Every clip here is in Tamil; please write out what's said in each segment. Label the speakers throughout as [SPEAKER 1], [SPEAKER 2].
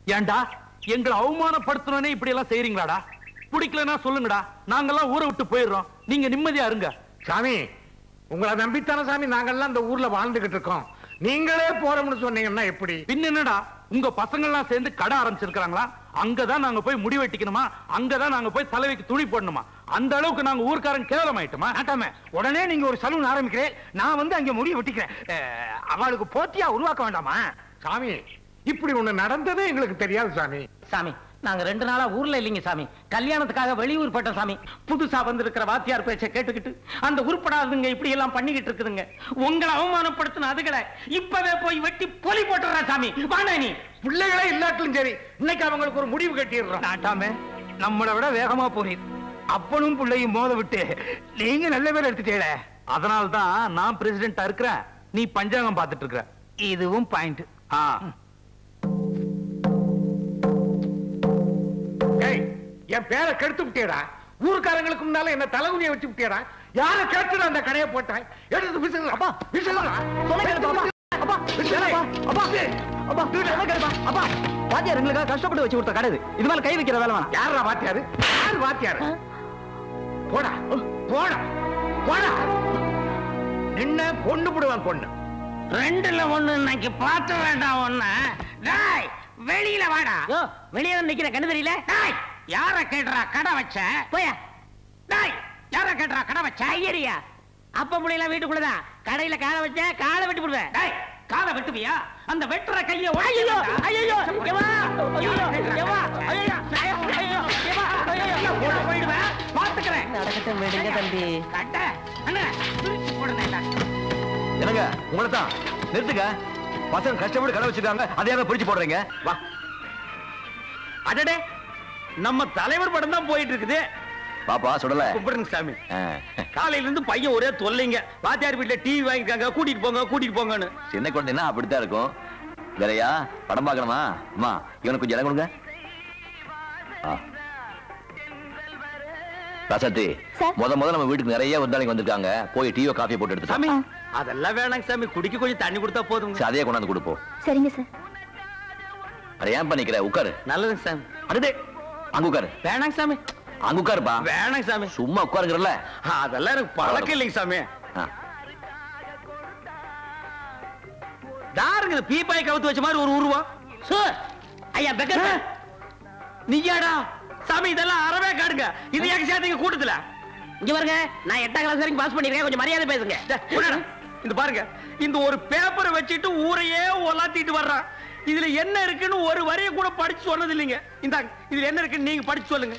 [SPEAKER 1] ஏன்டா எங்களை அவமானப்படுத்தணும்னே இப்படி எல்லாம் செய்றீங்களாடா பிடிக்கலன்னா சொல்லுங்கடா நாங்கெல்லாம் ஊரை விட்டு போயிடுறோம் நீங்க நிம்மதியா இருங்க
[SPEAKER 2] சாமி உங்களை நம்பித்தானே சாமி நாங்கெல்லாம் இந்த ஊர்ல வாழ்ந்துகிட்டு இருக்கோம் நீங்களே போறோம்னு சொன்னீங்கன்னா எப்படி
[SPEAKER 1] பின்ன என்னடா உங்க பசங்க எல்லாம் சேர்ந்து கடை ஆரம்பிச்சிருக்காங்களா அங்கதான் நாங்க போய் முடி வெட்டிக்கணுமா அங்கதான் நாங்க போய் தலைவைக்கு துணி போடணுமா அந்த அளவுக்கு நாங்க ஊர்க்காரன் கேவலம் ஆயிட்டுமா
[SPEAKER 3] ஆட்டாம உடனே நீங்க ஒரு சலூன் ஆரம்பிக்கிறேன் நான் வந்து அங்க முடிய வெட்டிக்கிறேன் அஹ், அவளுக்கு போட்டியா உருவாக்க வேண்டாமா
[SPEAKER 2] சாமி இப்படி ஒண்ணு நடந்ததே எங்களுக்கு தெரியாது சாமி
[SPEAKER 4] சாமி நாங்க ரெண்டு நாளா ஊர்ல இல்லைங்க சாமி கல்யாணத்துக்காக வெளியூர் போட்டோம் சாமி புதுசா வந்திருக்கிற வாத்தியார் பேச்சை கேட்டுக்கிட்டு அந்த உருப்படாதுங்க இப்படி எல்லாம் பண்ணிக்கிட்டு இருக்குதுங்க உங்களை அவமானப்படுத்தின அதுகளை இப்பவே போய் வெட்டி பொலி போட்டுறேன் சாமி வாடா நீ
[SPEAKER 2] பிள்ளைகளே இல்லாட்டிலும் சரி இன்னைக்கு அவங்களுக்கு ஒரு முடிவு கட்டிடுறோம்
[SPEAKER 3] ஆட்டாம நம்மளை விட வேகமா போனீர் அப்பனும் பிள்ளையும் மோத விட்டு நீங்க நல்ல பேர் எடுத்துட்டீல
[SPEAKER 1] அதனால தான் நான் பிரசிடென்டா இருக்கிறேன் நீ பஞ்சாங்கம் பார்த்துட்டு இருக்கிற
[SPEAKER 3] இதுவும் பாயிண்ட்
[SPEAKER 1] ஆ
[SPEAKER 2] ஏய், என் பேரை கெடுத்து விட்டியடா ஊர்க்காரங்களுக்கு முன்னால என்ன தலைகுனிய வச்சு விட்டியடா யார கேட்டுடா அந்த கடையை போட்டாய் எடுத்து விசுங்க அப்பா விசுங்க
[SPEAKER 4] அப்பா அப்பா அப்பா அப்பா வாத்தியார் எங்களுக்காக கஷ்டப்பட்டு வச்சு கொடுத்த கடை இது. இது மேல கை வைக்கிற வேலை வேணாம்
[SPEAKER 2] யாரா வாத்தியாரு யார் வாத்தியாரு போடா போடா போடா நின்ன பொண்ணு போடுவான் பொண்ணு
[SPEAKER 4] ரெண்டுல ஒண்ணு இன்னைக்கு பார்த்து வேண்டாம் ஒண்ணு டேய் வெளியில வாடா வெளியே நிக்கிற கண்ணு தெரியல டேய் யார கேட்றா கடை வச்ச போயா டேய் யார கேட்றா கடை வச்ச ஐயரியா அப்ப முடியல வீட்டுக்குள்ளதான் கடையில காலை வச்ச காலை வெட்டி போடுவேன் டேய் காலை வெட்டுவியா அந்த வெட்டுற கைய ஐயோ ஐயோ எவா ஐயோ எவா ஐயோ ஐயோ எவா ஐயோ போயிடுவேன் பாத்துக்கிறேன் நடக்கட்டும் விடுங்க தம்பி கட்ட அண்ணா பிரிச்சு போடுறேன்
[SPEAKER 5] என்னங்க உங்களை தான் நிறுத்துங்க பசங்க கஷ்டப்பட்டு கடை வச்சிருக்காங்க அதையாக பிரிச்சு போடுறீங்க வா
[SPEAKER 1] அடடே நம்ம தலைவர் படம் தான் போயிட்டு இருக்குது
[SPEAKER 5] பாப்பா சுடல
[SPEAKER 1] கும்பிடுங்க சாமி
[SPEAKER 5] ஆ.
[SPEAKER 1] காலையில இருந்து பையன் ஒரே தொல்லைங்க வாத்தியார் வீட்டுல டிவி வாங்கிருக்காங்க கூட்டிட்டு போங்க கூட்டிட்டு போங்கன்னு
[SPEAKER 5] சின்ன குழந்தைன்னா அப்படித்தான் இருக்கும் வேறையா படம் பார்க்கணுமா அம்மா இவனுக்கு கொஞ்சம் இடம் கொடுங்க ஆ. ராசாத்தி
[SPEAKER 6] சார்.
[SPEAKER 5] முத முத நம்ம வீட்டுக்கு நிறைய விருந்தாளிங்க வந்திருக்காங்க போய் டீயோ காஃபி போட்டு எடுத்து
[SPEAKER 1] சாமி
[SPEAKER 5] சாமி
[SPEAKER 1] அதெல்லாம் வேணாங்க சாமி குடிக்க கொஞ்சம் தண்ணி கொடுத்தா போதுங்க
[SPEAKER 5] அதே கொண்டாந்து கொடுப்போம்
[SPEAKER 6] சரிங்க சார்
[SPEAKER 5] அட ஏன் பண்ணிக்கிற உட்காரு
[SPEAKER 1] நல்லதுங்க சாமி
[SPEAKER 5] அடுத்து அங்க உட்காரு
[SPEAKER 1] வேணாங்க சாமி
[SPEAKER 5] அங்க உட்காருப்பா
[SPEAKER 1] வேணாங்க சாமி
[SPEAKER 5] சும்மா உட்காருங்கிறல்ல
[SPEAKER 1] அதெல்லாம் எனக்கு பழக்கம் இல்லைங்க சாமி
[SPEAKER 5] ஆ.
[SPEAKER 1] தாருங்க இந்த பீப்பாய் கவுத்து வச்ச மாதிரி ஒரு உருவம்
[SPEAKER 4] சார் ஐயா பெக்கர் சார்.
[SPEAKER 1] நீயாடா சாமி இதெல்லாம் அறவே காடுங்க இது எங்க சேர்த்தீங்க கூட்டத்துல
[SPEAKER 4] இங்க பாருங்க நான் எட்டாம் கிளாஸ் வரைக்கும் பாஸ் பண்ணிருக்கேன் கொஞ்சம் மரியாதை பேசுங்க
[SPEAKER 1] டேய், உன்னடா, இந்த பாருங்க இந்த ஒரு பேப்பரை வச்சுட்டு ஊரையே ஒலாத்திட்டு வர்றான் இதுல என்ன இருக்குன்னு ஒரு வரிய கூட படிச்சு சொன்னது இல்லைங்க இந்தாங்க இதுல என்ன இருக்குன்னு நீங்க படிச்சு சொல்லுங்க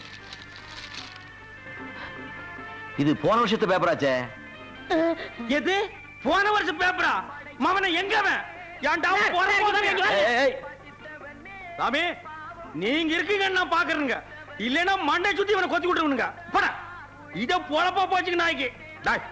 [SPEAKER 5] இது போன வருஷத்து பேப்பராச்சே
[SPEAKER 1] எது போன வருஷம் பேப்பரா மாமன எங்க அவன் ஏன்டா அவன் போன போதும் எங்க-
[SPEAKER 5] ஏய், ஏய்,
[SPEAKER 1] சாமி நீங்க இருக்கீங்கன்னு நான் பாக்குறேங்க இல்லைன்னா மண்டை சுத்தி இவனை கொத்தி விட்டுருவனுங்க போடா இத பொழப்பா போச்சுங்க நாய்க்கு டாய்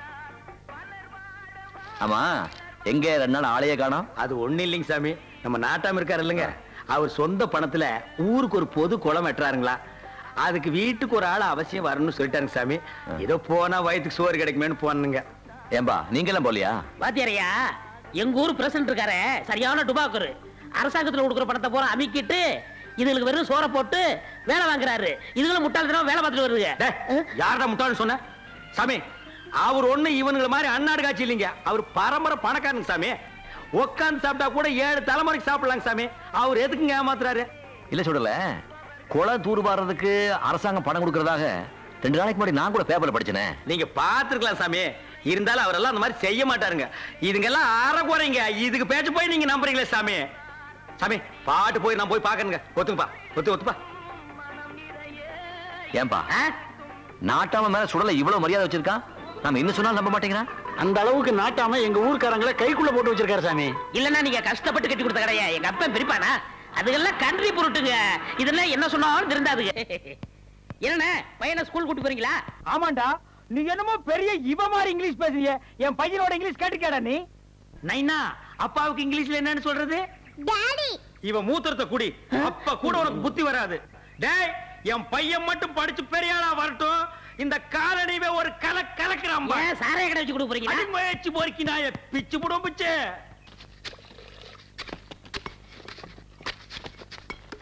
[SPEAKER 5] ஆமா எங்க ரெண்டு நாள் ஆளையே காணோம்
[SPEAKER 1] அது ஒண்ணு இல்லைங்க சாமி நம்ம நாட்டாம இருக்காரு இல்லைங்க அவர் சொந்த பணத்துல ஊருக்கு ஒரு பொது குளம் வெட்டுறாருங்களா அதுக்கு வீட்டுக்கு ஒரு ஆள் அவசியம் வரணும்னு சொல்லிட்டாருங்க சாமி ஏதோ போனா வயிற்றுக்கு சோறு கிடைக்குமேன்னு போனுங்க
[SPEAKER 5] ஏம்பா நீங்க எல்லாம் போலியா
[SPEAKER 4] வாத்தியாரையா எங்க ஊர் பிரசிடண்ட் இருக்காரு சரியான டுபாக்குரு அரசாங்கத்துல கொடுக்குற பணத்தை பூரா அமிக்கிட்டு இதுகளுக்கு வெறும் சோற போட்டு வேலை வாங்குறாரு இதுகளும் முட்டாள்தனமா வேலை பார்த்துட்டு வருதுங்க
[SPEAKER 1] யாரடா முட்டாள்னு சொன்ன சாமி அவர் ஒண்ணு இவனுங்கள மாதிரி அன்னாடு காட்சி இல்லைங்க அவர் பரம்பரை பணக்காரனுங்க சாமி உட்காந்து சாப்பிட்டா கூட ஏழு தலைமுறைக்கு சாப்பிடலாங்க சாமி அவர் எதுக்குங்க ஏமாத்துறாரு
[SPEAKER 5] இல்ல சொல்லல குளம் தூர்வாடுறதுக்கு அரசாங்கம் பணம் கொடுக்கறதாக ரெண்டு நாளைக்கு முன்னாடி நான் கூட பேப்பர்ல படிச்சேனே
[SPEAKER 1] நீங்க பாத்துருக்கலாம் சாமி இருந்தாலும் அவரெல்லாம் அந்த மாதிரி செய்ய மாட்டாருங்க இதுங்கெல்லாம் அற குறைங்க இதுக்கு பேச்சு போய் நீங்க நம்புறீங்களே சாமி சாமி பாட்டு போய் நான் போய் பாக்கணுங்க ஒத்துங்கப்பா ஒத்து ஒத்துப்பா
[SPEAKER 5] ஏன்பா நாட்டாம மேல சுடல இவ்வளவு மரியாதை வச்சிருக்கான் நாம இன்னும் சொன்னாலும் நம்ப மாட்டேங்கிறான்
[SPEAKER 3] அந்த அளவுக்கு நாட்டாம எங்க ஊர்க்காரங்களை கைக்குள்ள போட்டு வச்சிருக்காரு சாமி
[SPEAKER 4] இல்லன்னா நீங்க கஷ்டப்பட்டு கட்டி கொடுத்த கடையா எங்க அப்பன் பிரிப்பானா அதுக்கெல்லாம் கன்றி பொருட்டுங்க இதெல்லாம் என்ன சொன்னாலும் திருந்தாதுங்க என்னண்ணே பையனை ஸ்கூல் கூட்டு போறீங்களா
[SPEAKER 3] ஆமாண்டா நீ என்னமோ பெரிய இவ மாதிரி இங்கிலீஷ் பேசுறிய என் பையனோட இங்கிலீஷ் கேட்டுக்கேடா நீ
[SPEAKER 1] நைனா அப்பாவுக்கு இங்கிலீஷ்ல என்னன்னு சொல்றது
[SPEAKER 6] டாடி
[SPEAKER 1] இவ மூத்திரத்தை குடி அப்ப கூட உனக்கு புத்தி வராது டேய் என் பையன் மட்டும் படிச்சு பெரிய ஆளா வரட்டும் இந்த காலனிவே ஒரு கல கலக்குறான் பாரு.
[SPEAKER 4] ஏன் சாராய கடை வச்சு கொடுக்க போறீங்களா
[SPEAKER 1] அடி முயற்சி பொறுக்கி நாய பிச்சு புடும் பிச்சு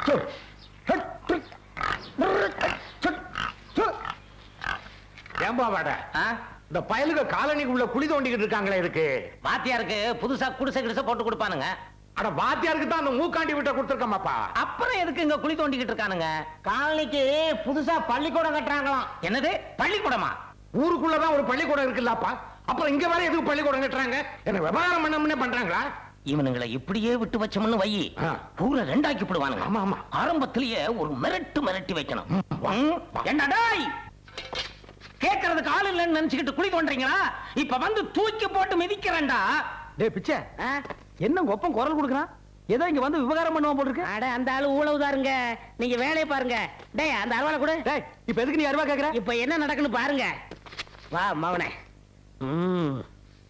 [SPEAKER 2] ஏம்பா வாட இந்த பயலுக காலனிக்குள்ள குழி தோண்டிக்கிட்டு இருக்காங்களே இருக்கு
[SPEAKER 4] வாத்தியாருக்கு புதுசா குடிசை கிடிசை போட்டு கொடுப்பானுங்க
[SPEAKER 2] அட வாத்தியாருக்கு தான் அந்த மூக்காண்டி விட்ட கொடுத்துருக்கமாப்பா
[SPEAKER 4] அப்புறம் எதுக்கு இங்க குழி தோண்டிக்கிட்டு இருக்கானுங்க காலனிக்கு புதுசா பள்ளிக்கூடம் கட்டுறாங்களாம் என்னது பள்ளிக்கூடமா
[SPEAKER 2] ஊருக்குள்ளதான் ஒரு பள்ளிக்கூடம் இருக்குல்லப்பா அப்புறம் இங்க வேற எதுக்கு பள்ளிக்கூடம் கட்டுறாங்க என்ன விவகாரம் பண்ண பண்றாங்களா
[SPEAKER 4] இவனுங்களை இப்படியே விட்டு வச்சோம்னு வை
[SPEAKER 2] ஆ.
[SPEAKER 4] பூரா ரெண்டாக்கி போடுவானுங்க
[SPEAKER 2] ஆமா, ஆமா.
[SPEAKER 4] ஆரம்பத்திலேயே ஒரு மிரட்டு மிரட்டி வைக்கணும் ம், ஏண்டா டேய் கேட்கறதுக்கு ஆள் இல்லைன்னு நினைச்சுக்கிட்டு குழி தோன்றீங்களா இப்ப வந்து தூக்கி போட்டு மிதிக்கிறேன்டா
[SPEAKER 1] டேய் பிச்சை என்ன ஒப்பம் குரல் கொடுக்குறான் ஏதோ இங்க வந்து விவகாரம் பண்ணுவான் போல இருக்கு
[SPEAKER 6] அட அந்த ஆளு ஊழவுதாருங்க நீங்க வேலையை பாருங்க டேய் அந்த அருவாளை கூட
[SPEAKER 1] டேய் இப்ப எதுக்கு நீ அருவா கேக்குற
[SPEAKER 6] இப்ப என்ன நடக்குன்னு பாருங்க வா மவனே ம்.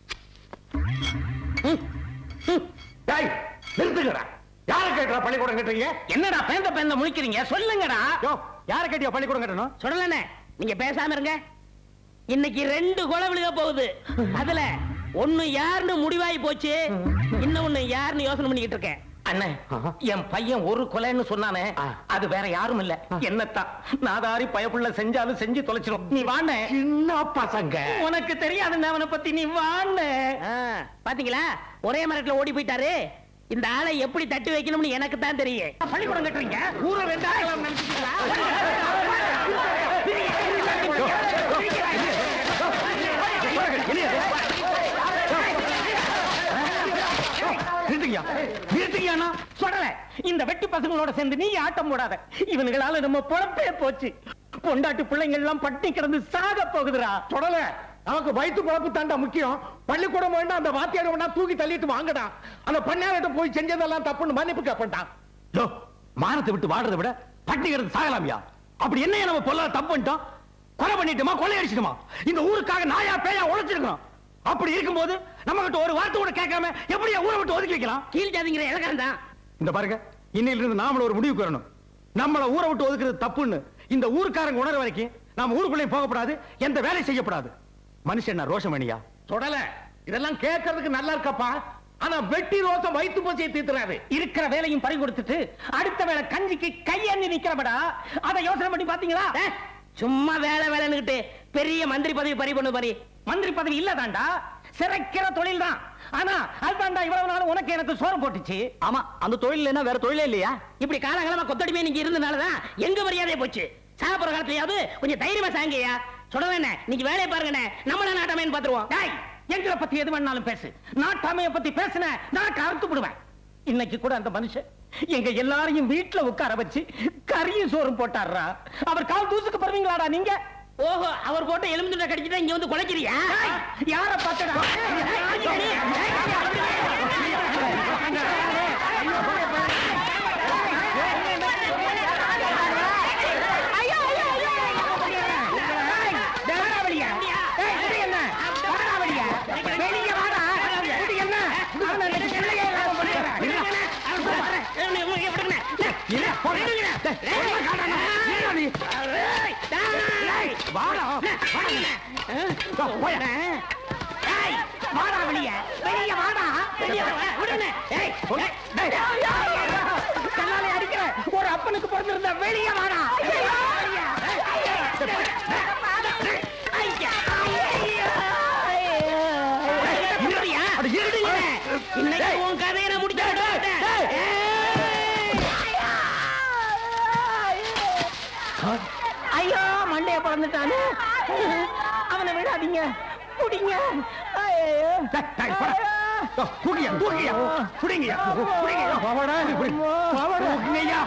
[SPEAKER 2] டேய் நிறுத்துக்கடா யார கேட்டா பள்ளிக்கூடம் கட்டுறீங்க
[SPEAKER 4] என்னடா பேந்த பேந்த முழிக்கிறீங்க சொல்லுங்கடா
[SPEAKER 1] யோ யார கேட்டியா பள்ளிக்கூடம் கட்டணும்
[SPEAKER 6] சொல்லலண்ணே நீங்க பேசாம இருங்க இன்னைக்கு ரெண்டு கொலை விழுக போகுது அதுல ஒண்ணு யாருன்னு முடிவாகி போச்சு இன்னொன்னு யாருன்னு யோசனை பண்ணிக்கிட்டு இருக்கேன்
[SPEAKER 4] அண்ணே என் பையன் ஒரு கொலைன்னு சொன்னானே அது வேற யாரும் இல்ல என்னத்தான் நாதாரி பயப்புள்ள செஞ்சாலும் செஞ்சு தொலைச்சிரும் நீ வாண்ணே
[SPEAKER 2] சின்ன பசங்க
[SPEAKER 4] உனக்கு தெரியாதுன்னு அவனை பத்தி நீ வாண்ணே
[SPEAKER 6] ஆ, பாத்தீங்களா ஒரே மரத்துல ஓடி போயிட்டாரு இந்த ஆளை எப்படி தட்டி வைக்கணும்னு எனக்கு தான் தெரியும்
[SPEAKER 4] பள்ளிக்கூடம் கட்டுறீங்க
[SPEAKER 2] ஊரை ரெண்டாக்கலாம் நினைச்சுக்கிறா
[SPEAKER 1] நிறுத்துக்கியா நிறுத்துக்கியாண்ணா
[SPEAKER 4] சொல்லல இந்த வெட்டி பசங்களோட சேர்ந்து நீ ஆட்டம் போடாத இவனுங்களால நம்ம பொழப்பே போச்சு பொண்டாட்டு பிள்ளைங்க எல்லாம் பட்டினி கிடந்து சாக போகுதுடா
[SPEAKER 2] தொடல நமக்கு வயிற்று குழப்பு தாண்டா முக்கியம் பள்ளிக்கூடம் வேண்டாம் அந்த வாத்தியார் வேண்டாம் தூக்கி தள்ளிட்டு வாங்கடா அந்த பண்ணையார்ட்ட போய் செஞ்சதெல்லாம் தப்புன்னு மன்னிப்பு கேப்பட்டான்
[SPEAKER 1] யோ மானத்தை விட்டு வாடுறதை விட பட்டினி கிடந்து சாகலாமியா அப்படி என்னைய நம்ம பொல்லாத தப்பு பண்ணிட்டோம் கொலை பண்ணிட்டுமா கொலை அடிச்சிட்டுமா இந்த ஊருக்காக நாயா பேயா உழைச்சிருக்கோம் அப்படி இருக்கும்போது நம்ம கிட்ட ஒரு வார்த்தை கூட கேட்காம எப்படியா ஊரை விட்டு ஒதுக்கி வைக்கலாம்
[SPEAKER 6] கீழ் ஜாதிங்கிற இலக்காரம் தான்
[SPEAKER 1] இந்த பாருங்க இன்னையில இருந்து நாமள ஒரு முடிவுக்கு வரணும் நம்மள ஊரை விட்டு ஒதுக்குறது தப்புன்னு இந்த ஊருக்காரங்க உணர வரைக்கும் நாம ஊருக்குள்ளே போகக்கூடாது எந்த வேலை செய்யப்படாது மனுஷன் நான் ரோஷமணியா
[SPEAKER 2] தொடல இதெல்லாம் கேட்கறதுக்கு நல்லா இருக்கப்பா ஆனா வெட்டி ரோசம் வயிற்று பசியை தீர்த்துறாரு
[SPEAKER 4] இருக்கிற வேலையும் பறி கொடுத்துட்டு அடுத்த வேலை கஞ்சிக்கு கையேந்தி நிக்கிறபடா அதை யோசனை பண்ணி பாத்தீங்களா
[SPEAKER 6] ஏ, சும்மா வேலை வேலைன்னுகிட்டு பெரிய மந்திரி பதவி பறி பண்ணு பாரு
[SPEAKER 4] மந்திரி பதவி இல்லதாண்டா சிறைக்கிற தொழில் தான் ஆனா அதுதான்டா இவ்வளவு நாள் உனக்கு எனக்கு சோறு போட்டுச்சு
[SPEAKER 1] ஆமா அந்த தொழில் என்ன வேற தொழிலே இல்லையா
[SPEAKER 6] இப்படி காலகாலமா கொத்தடிமே நீங்க இருந்தனாலதான் எங்க மரியாதையே போச்சு சாப்பிடுற காலத்துலயாவது கொஞ்சம் தைரியமா சாங்கய்யா சொல்ல நீங்க வேலையை பாருங்கண்ணே நம்மள நாட்டமேன்னு பாத்துருவோம்
[SPEAKER 4] டேய் எங்களை பத்தி எது வேணாலும் பேசு நாட்டாமைய பத்தி பேசுன நான் கருத்து விடுவேன் இன்னைக்கு கூட அந்த மனுஷன் எங்க எல்லாரையும் வீட்டுல உட்கார வச்சு கறியும் சோறும் போட்டாடுறா அவர் கால் தூசுக்கு பருவீங்களாடா நீங்க
[SPEAKER 6] ஓஹோ அவர் போட்டு எலும்புண்டை கடிச்சிட்டா இங்க வந்து குலைக்கிறியா
[SPEAKER 4] டேய், யார பார்த்தடா
[SPEAKER 6] வாடா வெளிய வெளிய வாடா வெளிய வா, விடுங்க. ஏய், ஏய், ஏய்,
[SPEAKER 4] கல்லாலே அடிக்கிற ஒரு அப்பனுக்கு பிறந்திருந்த வெளியே வாடா
[SPEAKER 6] இருடியா? இன்னைக்கு உன் கதையை நான் முடிச்சு விடுறேன்.
[SPEAKER 4] ஐயோ மண்டைய பிறந்துட்டானு அவனை விடாதீங்க குடிங்க ஐயோ
[SPEAKER 1] தூக்கியா தூக்கியா புடிங்கயா புடிங்கயா பாவடா பாவடா தூக்குங்கய்யா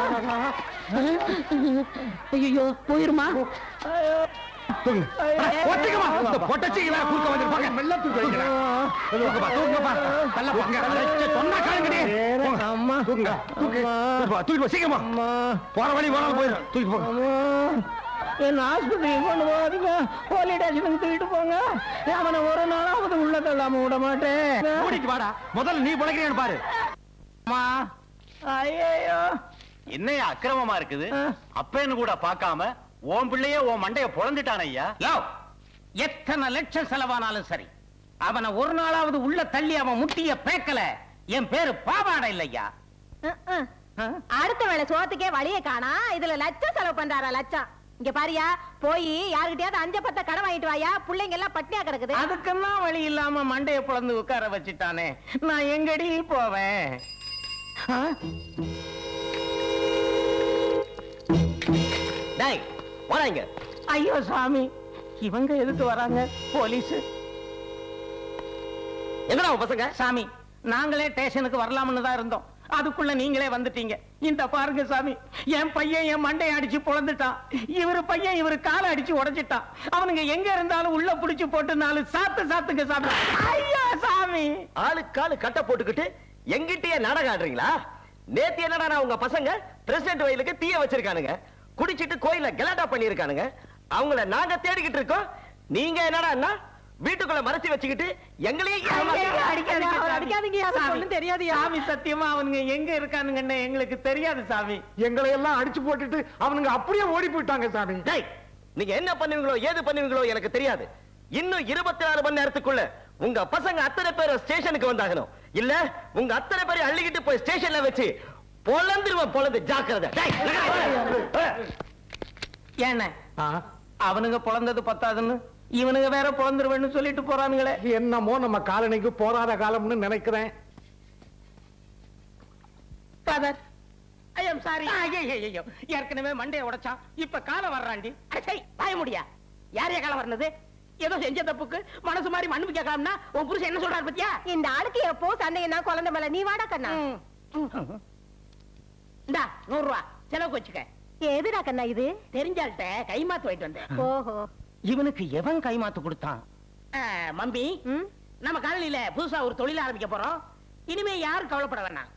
[SPEAKER 6] ஐயோ போயிருமா
[SPEAKER 1] தூக்குங்க ஒட்டுக்கமா இந்த பொட்டச்சி வேற குறுக்க வந்திருப்பாங்க மெல்ல தூக்கு வைக்கிறேன் தூக்குப்பா தூக்குப்பா தள்ள போங்க அழைச்சு சொன்னா காலுங்கடி அம்மா தூக்குங்க தூக்கு தூக்குப்பா தூக்கி போ சீக்கிரமா போற வழி போனாலும் போயிடும் தூக்கி போ
[SPEAKER 4] என்ன ஆஸ்பத்திரிக்கு கொண்டு போகாதீங்க போலீஸ் ஸ்டேஷனுக்கு தூக்கிட்டு போங்க அவனை ஒரு நாளாவது உள்ள தள்ளாம விட மாட்டேன்
[SPEAKER 1] கூட்டிட்டு வாடா முதல்ல நீ பிழைக்கிறேன்னு பாரு
[SPEAKER 4] அம்மா ஐயோ
[SPEAKER 5] என்னையா அக்கிரமமா இருக்குது அப்பேன்னு கூட பார்க்காம உன் பிள்ளையே உன் மண்டைய பொழந்துட்டான் ஐயா
[SPEAKER 4] யோ எத்தனை லட்சம் செலவானாலும் சரி அவனை ஒரு நாளாவது உள்ள தள்ளி அவன் முட்டிய பேக்கல என் பேரு பாவாடை இல்லையா
[SPEAKER 7] அடுத்த வேளை சோத்துக்கே வழியை காணா இதுல லட்சம் செலவு பண்றாரா லட்சம் இங்க பாரியா போய் யாருகிட்டயாவது அஞ்ச பத்த கடன் வாங்கிட்டு வாயா பிள்ளைங்க எல்லாம் பட்டினியா கிடக்குது
[SPEAKER 4] அதுக்கெல்லாம் வழி இல்லாம மண்டைய பிளந்து உட்கார வச்சுட்டானே நான் எங்கடி போவேன் ஆ?
[SPEAKER 5] டேய் வராங்க
[SPEAKER 4] ஐயோ சாமி இவங்க எதுக்கு வராங்க போலீஸ்
[SPEAKER 5] எங்கடா உன் பசங்க
[SPEAKER 4] சாமி நாங்களே ஸ்டேஷனுக்கு வரலாம்னு தான் இருந்தோம் அதுக்குள்ள நீங்களே வந்துட்டீங்க இந்த பாருங்க சாமி என் பையன் என் மண்டையை அடிச்சு பொழந்துட்டான் இவரு பையன் இவரு காலை அடிச்சு உடைச்சிட்டான் அவனுங்க எங்க இருந்தாலும் உள்ள புடிச்சு போட்டு நாலு சாத்து சாத்துங்க சாமி ஐயா சாமி
[SPEAKER 5] ஆளுக்கு ஆளு கட்ட போட்டுக்கிட்டு எங்கிட்டயே நாடகம் ஆடுறீங்களா நேத்து என்னடா நான் உங்க பசங்க பிரசிடென்ட் வயலுக்கு தீய வச்சிருக்கானுங்க குடிச்சிட்டு கோயில கலாட்டா பண்ணிருக்கானுங்க அவங்கள நாங்க தேடிக்கிட்டு இருக்கோம் நீங்க என்னடா வீட்டுக்குள்ள மறைச்சு வச்சுக்கிட்டு எங்களையே ஏமாத்தி-
[SPEAKER 4] அடிக்காதீங்க,
[SPEAKER 7] அவர்
[SPEAKER 4] சாமி.
[SPEAKER 7] அடிக்காதீங்க, அவருக்கு
[SPEAKER 4] சாமி,
[SPEAKER 7] ஒண்ணும் தெரியாதுயா.
[SPEAKER 4] சாமி சத்தியமா அவனுங்க எங்க இருக்கானுங்கன்னு எங்களுக்கு தெரியாது சாமி
[SPEAKER 2] எங்களை எல்லாம் அடிச்சு போட்டுட்டு அவனுங்க அப்படியே ஓடி போயிட்டாங்க சாமி
[SPEAKER 5] டேய், நீங்க என்ன பண்ணுவீங்களோ ஏது பண்ணுவீங்களோ எனக்கு தெரியாது இன்னும் இருபத்தி நாலு மணி நேரத்துக்குள்ள உங்க பசங்க அத்தனை பேரும் ஸ்டேஷனுக்கு வந்தாகணும் இல்ல உங்க அத்தனை பேரை அள்ளிக்கிட்டு போய் ஸ்டேஷன்ல வச்சு பொழந்துருவேன் பொழந்து ஜாக்கிரதை டேய்,
[SPEAKER 4] ஏண்ண அவனுங்க பொழந்தது பத்தாதுன்னு இவனுங்க வேற பொழந்துருவேன்னு சொல்லிட்டு போறானுங்களே
[SPEAKER 2] என்னமோ நம்ம காலனிக்கு போராத காலம்னு நினைக்கிறேன்
[SPEAKER 4] ஃபாதர் ஐ அம் சாரி ஐயோ ஏற்கனவே மண்டைய உடைச்சான் இப்ப காலை வர்றாண்டி
[SPEAKER 6] அடச்சை வாய முடியா யார் கால வரனது ஏதோ செஞ்ச தப்புக்கு மனசு மாதிரி மன்னிப்பு கேட்கலாம்னா உன் புருஷன் என்ன சொல்றாரு பத்தியா
[SPEAKER 7] இந்த ஆளுக்கு எப்போ சண்டைன்னா குழந்தை மேல நீ வாடா கண்ணா
[SPEAKER 6] இந்தா நூறு ரூபா செலவுக்கு வச்சுக்க
[SPEAKER 7] எதுடா கண்ணா இது
[SPEAKER 6] தெரிஞ்சால்கிட்ட கைமாத்து வாங்கிட்டு வந்தேன்
[SPEAKER 7] ஓஹோ
[SPEAKER 4] இவனுக்கு எவன் கைமாத்து கொடுத்தான்
[SPEAKER 6] ஆ, மம்பி
[SPEAKER 7] ம்
[SPEAKER 6] நம்ம காலனில புதுசா ஒரு தொழில் ஆரம்பிக்க போறோம் இனிமே யாரும் கவலைப்பட வேணாம்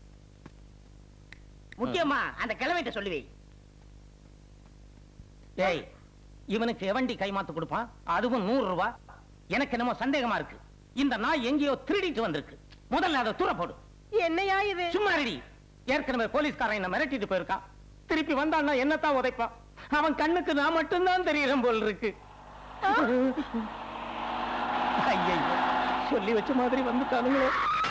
[SPEAKER 6] முக்கியமா அந்த கிழமைட்ட சொல்லி வை
[SPEAKER 4] டேய் இவனுக்கு எவண்டி கைமாத்து கொடுப்பான் அதுவும் நூறு ரூபாய் எனக்கு என்னமோ சந்தேகமா இருக்கு இந்த நாய் எங்கேயோ திருடிட்டு வந்திருக்கு முதல்ல அதை தூர போடு
[SPEAKER 7] என்னையா இது
[SPEAKER 4] சும்மா ரெடி ஏற்கனவே போலீஸ்காரன் என்ன மிரட்டிட்டு போயிருக்கான் திருப்பி வந்தான்னா என்னத்தான் உதைப்பான் அவன் கண்ணுக்கு நான் மட்டும்தான் தெரியறேன் போல் இருக்கு ஐயையோ, சொல்லி வச்ச மாதிரி வந்துட்டானுங்களே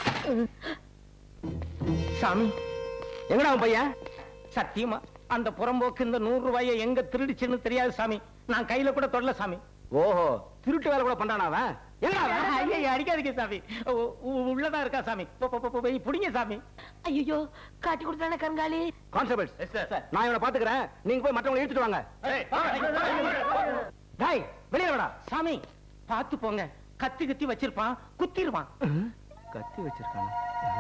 [SPEAKER 4] சாமி
[SPEAKER 5] எங்கடா உன் பையன்
[SPEAKER 4] சத்தியமா அந்த புறம்போக்கு இந்த நூறு ரூபாயை எங்க திருடிச்சுன்னு தெரியாது சாமி நான் கையில கூட தொடல சாமி
[SPEAKER 5] ஓஹோ திருட்டு வேலை கூட பண்றானா அவன் எங்கடா அவன்?
[SPEAKER 4] ஐயையோ, அடிக்காதீங்க சாமி உ- உ- உள்ளதா இருக்கா சாமி போ- போ- போ- போய் புடிங்க சாமி
[SPEAKER 6] ஐயோ காட்டி கொடுத்தானே கண்காலி
[SPEAKER 5] கான்ஸ்டபிள்ஸ் நான் இவனை பாத்துக்கிறேன் நீங்க போய் மற்றவங்களை இழுத்துட்டு வாங்க டேய் வெளியே வாடா
[SPEAKER 4] சாமி பார்த்து போங்க கத்தி கத்தி வச்சிருப்பான் குத்திடுவான்
[SPEAKER 5] கத்தி வச்சிருக்கானே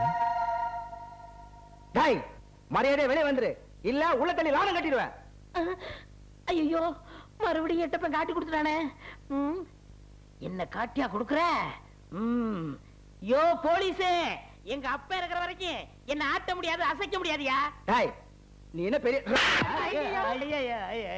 [SPEAKER 5] டேய் மரியாதை வெளியே வந்துரு இல்ல உள்ள தள்ளி லாடம் கட்டிடுவேன்
[SPEAKER 6] ஐயோ மறுபடியும் எட்டப்பன் காட்டி கொடுத்துட்டானே ம், என்ன காட்டியா கொடுக்குற ம். யோ போலீஸே எங்க அப்பா இருக்கிற வரைக்கும் என்ன ஆட்ட முடியாது அசைக்க முடியாதியா
[SPEAKER 5] டேய் நீ என்ன பெரிய
[SPEAKER 6] ஐயா, ஐயா, ஐயா.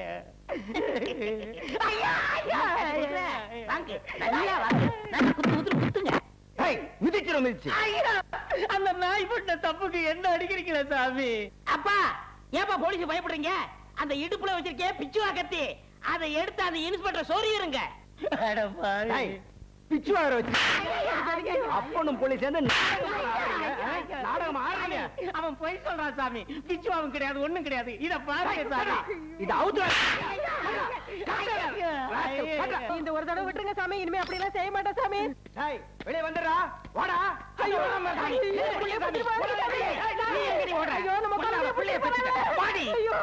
[SPEAKER 6] ஐயா, ஐயா, ஐயா. வாங்க, நல்லா வாங்க. நல்லா குத்து, குத்து, குத்துங்க.
[SPEAKER 5] டேய் மிதிச்சிரும் மிதிச்சு
[SPEAKER 6] ஐயா.
[SPEAKER 4] அந்த நாய் பண்ண தப்புக்கு என்ன அடிக்கிறீங்களா சாமி
[SPEAKER 6] அப்பா ஏப்பா போலீஸ் பயப்படுறீங்க அந்த இடுப்புல வச்சிருக்கே பிச்சுவா கத்தி அதை எடுத்து அந்த இன்ஸ்பெக்டர் சொறியிருங்க
[SPEAKER 5] டேய் பிச்சு வாங்குற வச்சு அப்பனும் போலீஸ் சேர்ந்து நாடகம் ஆடுறீங்க
[SPEAKER 4] அவன் போய் சொல்றான் சாமி பிச்சு அவன் கிடையாது ஒண்ணும் கிடையாது இத பாருங்க சாமி
[SPEAKER 5] இது அவுத்து
[SPEAKER 7] இந்த ஒரு தடவை விட்டுருங்க சாமி இனிமே அப்படி எல்லாம் செய்ய மாட்டேன் சாமி
[SPEAKER 5] டேய் வெளியே வந்துடுறா வாடா
[SPEAKER 6] ஐயோ, நம்ம சாமி.
[SPEAKER 7] ஐயோ,
[SPEAKER 6] புள்ளைய
[SPEAKER 7] எப்படி
[SPEAKER 6] பத்தி
[SPEAKER 7] பாருங்க,
[SPEAKER 6] புள்ளைய
[SPEAKER 7] சாமி.
[SPEAKER 6] பத்தி. நீ எங்கடி ஓடுற?
[SPEAKER 7] ஐயோ, நம்ம
[SPEAKER 6] புள்ளைய
[SPEAKER 7] குழந்தைய
[SPEAKER 6] புள்ளைய
[SPEAKER 7] பிடிச்சு
[SPEAKER 6] பத்திட்ட.
[SPEAKER 7] போறாங்க.
[SPEAKER 6] வாடி.
[SPEAKER 7] ஐயோ.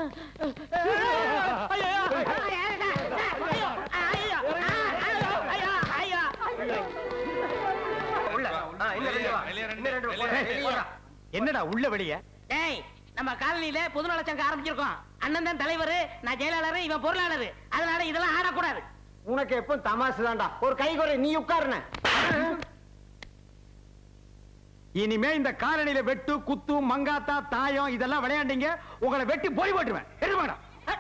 [SPEAKER 3] என்னடா உள்ள வெளிய
[SPEAKER 6] ஏய் நம்ம காலனியில பொதுநல சங்கம் ஆரம்பிச்சிருக்கோம் அண்ணன் தான் தலைவர் நான் செயலாளர் இவன் பொருளாளர் அதனால இதெல்லாம் ஆடக்கூடாது
[SPEAKER 5] உனக்கு எப்ப தமாசு தான்டா ஒரு கை குறை நீ உட்காருன
[SPEAKER 3] இனிமே இந்த காலனியில வெட்டு குத்து மங்காத்தா தாயம் இதெல்லாம் விளையாண்டீங்க உங்களை வெட்டி போய் போட்டுருவேன் எடுமாடா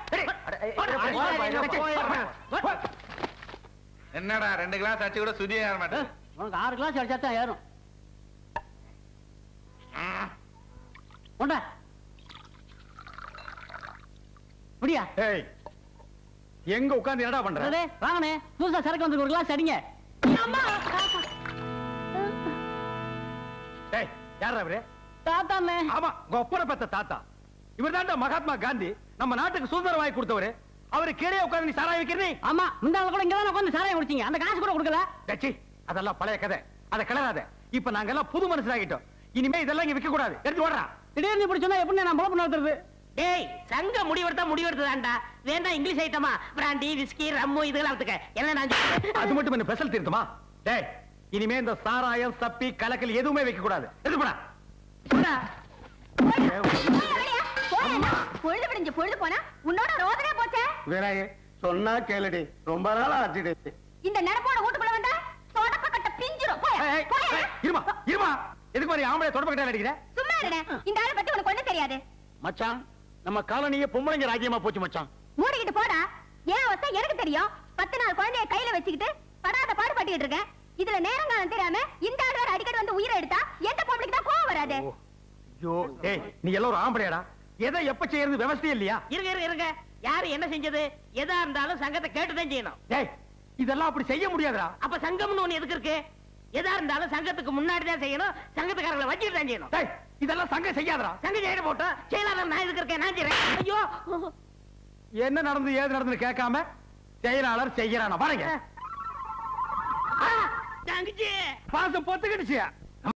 [SPEAKER 8] என்னடா ரெண்டு கிளாஸ் அச்சு கூட சுதியே ஏற மாட்டேன்
[SPEAKER 6] உனக்கு ஆறு கிளாஸ் அடிச்சா தான் ஏறும் உண்டா முடியா
[SPEAKER 3] ஏய் எங்க உட்கார்ந்து என்னடா பண்ற
[SPEAKER 6] வாங்கண்ணே புதுசா சரக்கு வந்து ஒரு கிளாஸ் அடிங்க
[SPEAKER 3] டேய் யாரா அவரு
[SPEAKER 6] தாத்தாமே
[SPEAKER 3] ஆமா கொப்பர பெத்த தாத்தா இவர் மகாத்மா காந்தி நம்ம நாட்டுக்கு சுதந்திரம் வாங்கி கொடுத்தவரு அவரு கீழே உட்கார்ந்து நீ சாராய வைக்கிறீ
[SPEAKER 6] ஆமா முந்தாள் கூட இங்க தான் உட்காந்து சாராயம் குடிச்சீங்க அந்த காசு கூட கொடுக்கல
[SPEAKER 3] டச்சி அதெல்லாம் பழைய கதை அதை கிளறாத இப்ப நாங்க எல்லாம் புது மனுஷனாகிட்டோம் இனிமே இதெல்லாம் இங்க விற்க கூடாது எடுத்து ஓடுறா
[SPEAKER 6] திடீர்னு இப்படி சொன்னா எப்படி நான் பொழப்பு நடத்துறது
[SPEAKER 4] டேய் சங்க முடிவெடுத்தா முடிவெடுத்ததாண்டா வேண்டாம் இங்கிலீஷ் ஐட்டமா பிராண்டி விஸ்கி ரம்மு இதெல்லாம் எடுத்துக்க என்ன நான் சொல்றேன்?
[SPEAKER 3] அது மட்டும் என்ன பெசல் திருத்துமா டேய் இனிமே இந்த சாராயம் சப்பி கலக்கல் எதுவுமே வைக்க கூடாது எடுத்து போடா
[SPEAKER 4] போடா.
[SPEAKER 7] பொழுது விடிஞ்சு பொழுது போனா உன்னோட ரோதனே போச்சே
[SPEAKER 3] வேறாயே சொன்னா கேளுடி ரொம்ப நாள் ஆச்சுடி
[SPEAKER 7] இந்த நடப்போட வீட்டுக்குள்ள வந்தா தொடப்ப கட்ட பிஞ்சிரும் போயா,
[SPEAKER 3] ஏய், ஏய்,
[SPEAKER 7] போயா.
[SPEAKER 3] ஏய், இருமா இருமா எதுக்கு மாதிரி ஆம்பளை தொடர்பு கிட்ட அடிக்கிற
[SPEAKER 7] சும்மா இருடே இந்த ஆளை பத்தி உனக்கு ஒண்ணும் தெரியாது
[SPEAKER 3] மச்சான் நம்ம காலனியே பொம்பளைங்க ராஜ்யமா போச்சு மச்சான்
[SPEAKER 7] மூடிக்கிட்டு போடா ஏன் அவஸ்தை எனக்கு தெரியும் பத்து நாள் குழந்தைய கையில வச்சுக்கிட்டு படாத பாடுபட்டுக்கிட்டு இருக்கேன் இதுல நேரங்காலம் தெரியாம இந்த ஆள் வேற அடிக்கடி வந்து உயிரை எடுத்தா எந்த பொம்பளைக்கு தான் கோவம் வராது
[SPEAKER 3] ஐயோ டேய் நீ எல்லாம் ஒரு ஆம்பளையாடா எதை எப்ப செய்யறது விவசாயம் இல்லையா
[SPEAKER 4] இருங்க இருங்க இருங்க யாரு என்ன செஞ்சது எதா இருந்தாலும் சங்கத்தை கேட்டுதான் செய்யணும்
[SPEAKER 3] டேய் இதெல்லாம் அப்படி செய்ய முடியாதுடா
[SPEAKER 4] அப்ப சங்கம்னு ஒண்ணு எதுக்கு இருக்கு எதா இருந்தாலும் சங்கத்துக்கு முன்னாடி தான் செய்யணும் சங்கத்துக்காரங்களை வச்சுட்டு தான் செய்யணும்
[SPEAKER 3] டேய் இதெல்லாம் சங்கம் செய்யாதடா
[SPEAKER 4] சங்கம் செய்ய போட்டோம் செயலாளர் நான் எதுக்கு இருக்கேன் நான் செய்யறேன் ஐயோ
[SPEAKER 3] என்ன நடந்து ஏது நடந்து கேட்காம செயலாளர் செய்யறானா பாருங்க
[SPEAKER 4] ஆ, தங்கச்சி
[SPEAKER 3] பாசம் பொத்துக்கிடுச்சு